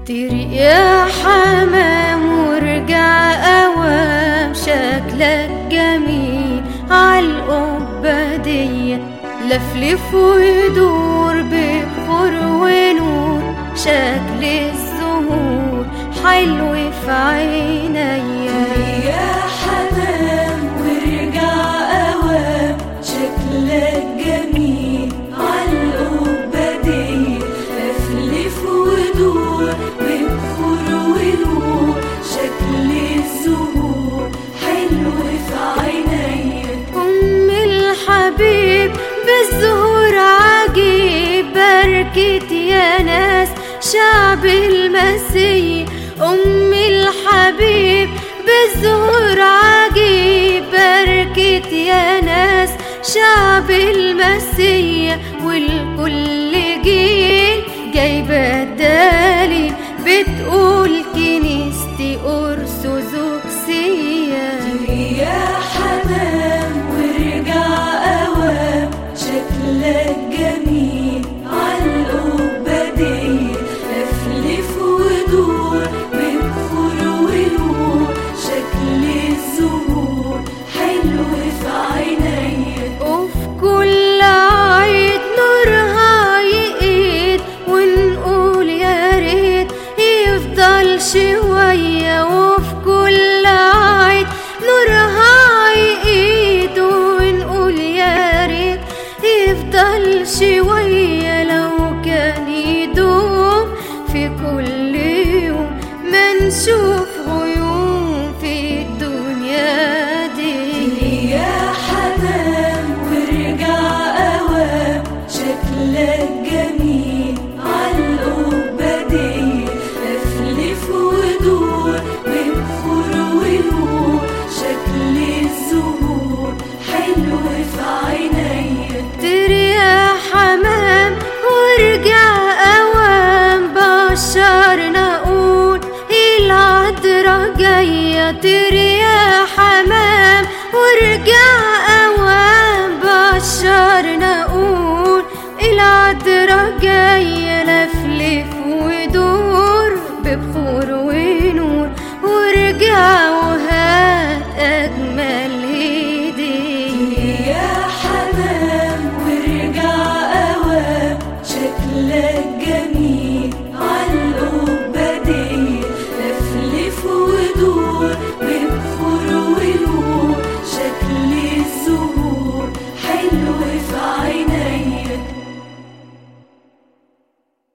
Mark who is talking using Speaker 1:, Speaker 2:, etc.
Speaker 1: طيري يا حمام ورجع اوام شكلك جميل عالقبة لفلف ويدور بخور ونور شكل الزهور حلو في عيني
Speaker 2: يا حمام ورجع اوام شكلك جميل عالقبة لفلف ودور بخور ونور شكل الزهور حلو في عيني
Speaker 1: أم الحبيب بالزهور عجيب بركة يا ناس شعب المسيح أم الحبيب بالزهور عجيب بركة يا ناس شعب المسيح والكل جيل جايبة الدليل بتقول كنيستي أرثوذكسية
Speaker 2: يا حمام ورجع اوام شكلك جميل عالقبة لفلف ودور بخور ونور شكل الزهور حلو في عيني
Speaker 1: وفي كل عيد نورها يقيد ونقول يا ريت يفضل شوية وفي كل عيد نورها يقيد ونقول يا ريت يفضل شوية لو كان يدوم في كل يوم ما نشوف غيوم في الدنيا دي
Speaker 2: يا حمام ورجع اوام شكلك جميل عالقبة لفلف ودور بخور ونور شكل الزهور حلو في عيني
Speaker 1: تري يا حمام ورجع اوام بشرنا قول العذرة جاية تري يا حمام ورجع اوام بشرنا قول العذرة جاية